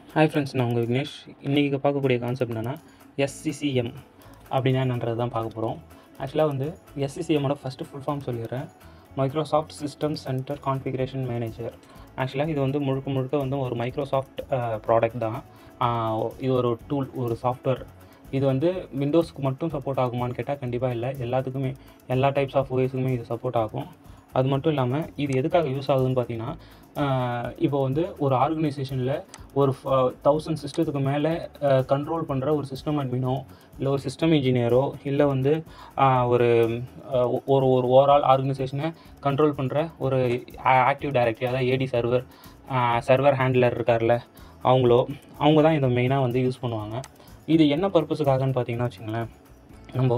hi friends நான் உங்கள் விக்னேஷ் இன்றைக்கி பார்க்கக்கூடிய கான்செப்ட் என்னென்னா எஸ்சிசிஎம் அப்படின்னா என்னன்றது தான் பார்க்க போகிறோம் ஆக்சுவலாக வந்து எஸ்சிசிஎம்மோட ஃபஸ்ட்டு ஃபுல் ஃபார்ம் சொல்லிடுறேன் Microsoft system center configuration manager ஆக்சுவலாக இது வந்து முழுக்க முழுக்க வந்து ஒரு மைக்ரோசாஃப்ட் ப்ராடக்ட் தான் ஆஹ் இது ஒரு டூல் ஒரு சாஃப்ட்வேர் இது வந்து விண்டோஸ்க்கு மட்டும் சப்போர்ட் ஆகுமான்னு கேட்டால் கண்டிப்பாக இல்லை எல்லாத்துக்குமே எல்லா டைப்ஸ் ஆஃப் ஓஎஸுக்குமே இது சப்போர்ட் ஆகும் அது மட்டும் இல்லாமல் இது எதுக்காக யூஸ் ஆகுதுன்னு பார்த்தீங்கன்னா ஆஹ் இப்போ வந்து ஒரு ஆர்கனைசேஷனில் ஒரு தௌசண்ட் சிஸ்டத்துக்கு மேலே கண்ட்ரோல் பண்ணுற ஒரு சிஸ்டம் அட்மினோ இல்லை ஒரு சிஸ்டம் இன்ஜினியரோ இல்லை வந்து ஆஹ் ஒரு ஆஹ் ஒரு ஒரு ஓவரால் ஆர்கனைசேஷனை கண்ட்ரோல் பண்ணுற ஒரு ஆக்டிவ் டைரக்டரி அதாவது ஏடி சர்வர் சர்வர் ஹேண்ட்லர் இருக்கார்ல அவங்களோ அவங்க தான் இதை மெயினாக வந்து யூஸ் பண்ணுவாங்க இது என்ன பர்பஸுக்காகன்னு பார்த்தீங்கன்னா வச்சுங்களேன் நம்ம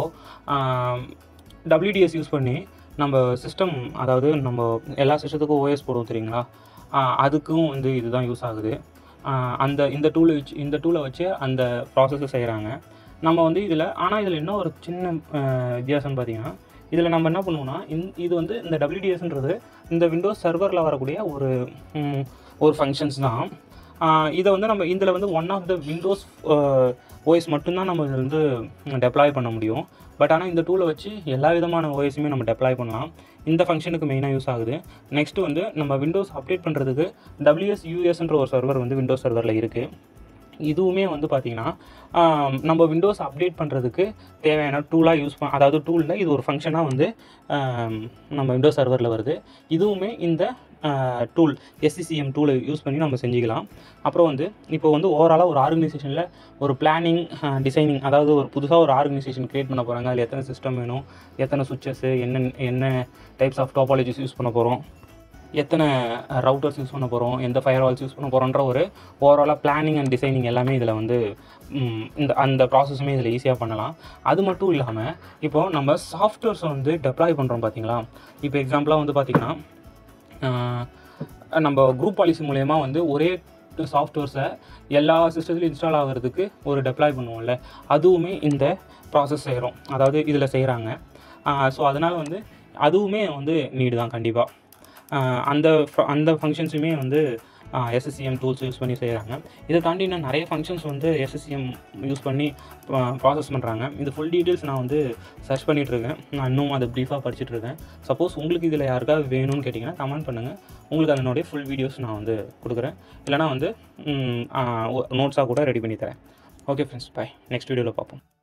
டபிள்யூடிஎஸ் யூஸ் பண்ணி நம்ம சிஸ்டம் அதாவது நம்ம எல்லா சிஸ்டத்துக்கும் ஓஎஸ் போடுவோம் தெரியுங்களா ஆஹ் அதுக்கும் வந்து இதுதான் யூஸ் ஆகுது ஆஹ் அந்த இந்த டூலை வச்சு இந்த டூலை வச்சு அந்த ப்ராசஸை செய்கிறாங்க நம்ம வந்து இதில் ஆனால் இதில் என்ன ஒரு சின்ன ஆஹ் வித்தியாசம்னு பார்த்தீங்கன்னா இதில் நம்ம என்ன பண்ணுவோம்னா இந் இது வந்து இந்த டபிள்யூடிஎஸ்ன்றது இந்த விண்டோஸ் சர்வரில் வரக்கூடிய ஒரு ம், ஒரு ஃபங்க்ஷன்ஸ் தான் ஆஹ் இதை வந்து நம்ம இதில் வந்து one of the Windows OS மட்டும்தான் நம்ம இதில் வந்து டெப்ளாய் பண்ண முடியும் பட் ஆனால் இந்த டூலை வச்சு எல்லா விதமான ஓஎஸுமே நம்ம டெப்ளாய் பண்ணலாம் இந்த ஃபங்க்ஷனுக்கு மெயினாக யூஸ் ஆகுது நெக்ஸ்ட்டு வந்து நம்ம விண்டோஸ் அப்டேட் பண்ணுறதுக்கு டபிள்யூஎஸ் யூஎஸ்ன்ற ஒரு சர்வர் வந்து விண்டோஸ் சர்வரில் இருக்குது இதுவுமே வந்து பார்த்திங்கன்னா ஆம், நம்ம விண்டோஸ் அப்டேட் பண்ணுறதுக்கு தேவையான டூலாக யூஸ் பண்ண அதாவது டூலில் இது ஒரு ஃபங்க்ஷனாக வந்து ஆம், நம்ம விண்டோஸ் சர்வரில் வருது இதுவுமே இந்த டூல் எஸ்சிசிஎம் டூலை யூஸ் பண்ணி நம்ம செஞ்சுக்கலாம் அப்புறம் வந்து இப்போ வந்து ஓவராலாக ஒரு ஆர்கனைசேஷனில் ஒரு பிளானிங் டிசைனிங் அதாவது ஒரு புதுசாக ஒரு ஆர்கனைசேஷன் க்ரியேட் பண்ண போகிறாங்க அதில் எத்தனை சிஸ்டம் வேணும் எத்தனை சுவிச்சஸ்ஸு என்ன என்ன டைப்ஸ் ஆஃப் டாபாலஜிஸ் யூஸ் பண்ண போகிறோம் எத்தனை ரவுட்டர்ஸ் யூஸ் பண்ண போகிறோம் எந்த ஃபயர் வால்ஸ் யூஸ் பண்ண போகிறோன்ற ஒரு ஓவராலாக பிளானிங் அண்ட் டிசைனிங் எல்லாமே இதில் வந்து ம், இந்த அந்த ப்ராசஸுமே இதில் ஈஸியாக பண்ணலாம் அது மட்டும் இல்லாமல் இப்போ நம்ம சாஃப்ட்வேர்ஸை வந்து டெப்ளாய் பண்ணுறோம் பார்த்தீங்களா இப்போ எக்ஸாம்பிளாக வந்து பார்த்திங்கன்னா ஆஹ், நம்ம குரூப் பாலிசி மூலயமா வந்து ஒரே சாஃப்ட்வேர்ஸை எல்லா சிஸ்டத்துலையும் இன்ஸ்டால் ஆகிறதுக்கு ஒரு டெப்ளாய் பண்ணுவோம்ல அதுவுமே இந்த ப்ராசஸ் செய்கிறோம் அதாவது இதில் செய்கிறாங்க ஸோ அதனால் வந்து அதுவுமே வந்து நீடு தான் கண்டிப்பாக அந்த ஃப- அந்த ஃபங்க்ஷன்ஸுமே வந்து எஸ்எஸ்சிஎம் டூல்ஸ் யூஸ் பண்ணி செய்கிறாங்க இதை தாண்டி இன்னும் நிறைய ஃபங்க்ஷன்ஸ் வந்து எஸ்எஸ்சிஎம் யூஸ் பண்ணி ப்ராசஸ் பண்ணுறாங்க இது ஃபுல் டீட்டெயில்ஸ் நான் வந்து சர்ச் பண்ணிட்டு இருக்கேன் நான் இன்னும் அதை ப்ரீஃபாக படிச்சுட்டு இருக்கேன் சப்போஸ் உங்களுக்கு இதில் யாருக்காவது வேணும்னு கேட்டிங்கன்னா கமெண்ட் பண்ணுங்கள் உங்களுக்கு அதனுடைய ஃபுல் வீடியோஸ் நான் வந்து கொடுக்குறேன் இல்லைனா வந்து நோட்ஸாக கூட ரெடி பண்ணி தரேன் ஓகே ஃப்ரெண்ட்ஸ் பை நெக்ஸ்ட் வீடியோவில் பார்ப்போம்